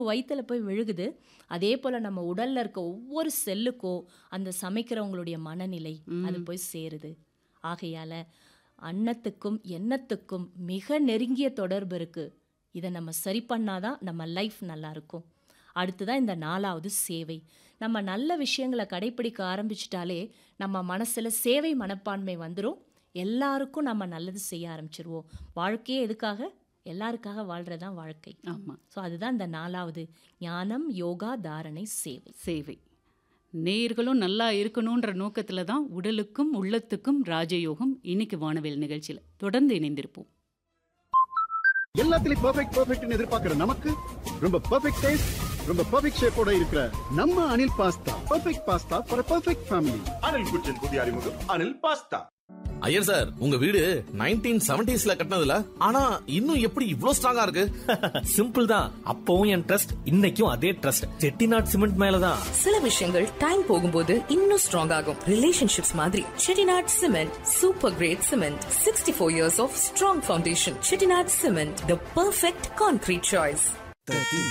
வயித்துல போய் விழுகுது. அதே போல நம்ம உடல்ல இருக்க ஒவ்வொரு செல்லுக்கோ, அந்த சமைக்கிறவங்களுடைய மனநிலை, அது ம். போய் சேருது. ஆகையால, அன்னத்துக்கும், எண்ணத்துக்கும் மிக நெருங்கிய தொடர்பு இருக்கு. இத நம்ம சரி பண்ணா தான் நம்ம லைஃப் நல்லாருக்கும். அடுத்ததா இந்த 4வது சேவை. நம்ம நல்ல விஷயங்கள கடைப்பிடிக்க ஆரம்பிச்சுட்டாலே, நம்ம மனசுல சேவை மனப்பான்மை வந்துரும். எல்லாருக்கும் நம்ம நல்லது செய்ய ஆரம்பிச்சுருவோம். வாழ்க்கையே எதுக்காக? எல்லாருக்காக வாழ்றது தான் வாழ்க்கை. ஆமா. ஸோ அதுதான் இந்த 4வது. ஞானம், யோகா, தாரணை, சேவை. சேவை. நேயர்களும் நல்லா இருக்கணுன்ற நோக்கத்துல தான் உடலுக்கும், உள்ளத்துக்கும் ராஜயோகம் இன்னைக்கு வானவில் நிகழ்ச்சியில. தொடர்ந்து இணைந்திருப்போம். எல்லாத்துலயும் பெர்ஃபெக்ட் பெர்ஃபெக்ட்னு எதிர்பார்க்கிற நமக்கு ரொம்ப பெர்ஃபெக்ட் டேஸ்ட் ரொம்ப பெர்ஃபெக்ட் ஷேப்போட இருக்கிற நம்ம Anil pasta perfect pasta for perfect family Anil kitchen புதிய அறிமுகம் அனில் பாஸ்தா ஐயர் சார் உங்க வீடு நைன்டீன் செவன்டிஸ்ல கட்டினதுல ஆனா இன்னும் எப்படி இவ்ளோ ஸ்ட்ராங்கா இருக்கு சிம்பிள் தான் அப்பவும் என் ட்ரஸ்ட் இன்னைக்கும் அதே ட்ரஸ்ட் செட்டிநாட் சிமெண்ட் மேலதான் சில விஷயங்கள் டைம் போகும்போது இன்னும் ஸ்ட்ராங் ஆகும் ரிலேஷன்ஷிப்ஸ் மாதிரி Chettinad cement super great cement sixty four years of strong foundation Chettinad cement the perfect concrete choice